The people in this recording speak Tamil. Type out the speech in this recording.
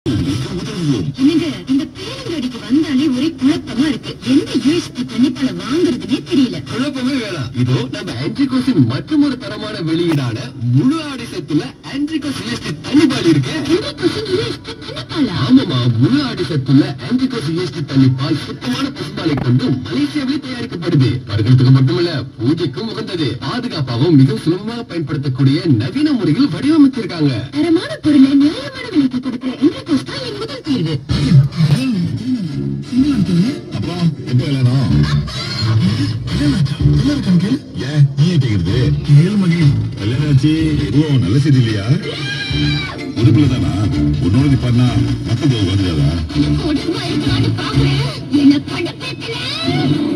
என்னங்க இந்த பேரங்காடிக்கு வந்தாலே ஒரே குழப்பமா இருக்கு எந்த யூஎஸ்பி தண்ணிப்பால வாங்குறதுனே தெரியல குழப்பமே வேணாம் இதோ நம்ம ஆன்டிகோஸின் மற்றொரு தரமான வெளியீடான முழு ஆடை சத்துள்ள ஆன்டிகோஸ் யூஎஸ்டி தண்ணிபால் இருக்கு யூஎஸ்பி தண்ணிப்பாலா ஆமாமா முழு ஆடை சத்துள்ள ஆன்டிகோஸ் யூஎஸ்டி தண்ணிப்பால் சுத்தமான பசும்பாலை கொண்டு மலேசியாவிலே தயாரிக்கப்படுது பருகிறதுக்கு மட்டுமல்ல பூஜைக்கும் உகந்தது பாதுகாப்பாகவும் மிகவும் சுலபமாக பயன்படுத்தக்கூடிய நவீன முறையில் வடிவமைச்சிருக்காங்க தரமான பொருளை நியாயமான விலைக்கு கொடுக்கிற என்ட்ரிகோஸ் தான் என் முதல் தீர்வு அப்புறம் எப்ப கல்யாணம் ஏன் நீ ஏன் கேக்குறது கேள் மகிழ் கல்யாணம் ஆச்சு எதுவும் நல்ல செய்தி இல்லையா உடுப்புல தானா உன்னோட பண்ணா மத்தது வந்துடாதா கொடுமை இருக்கான்னு பாக்குறேன் என்ன பண்ண பேசல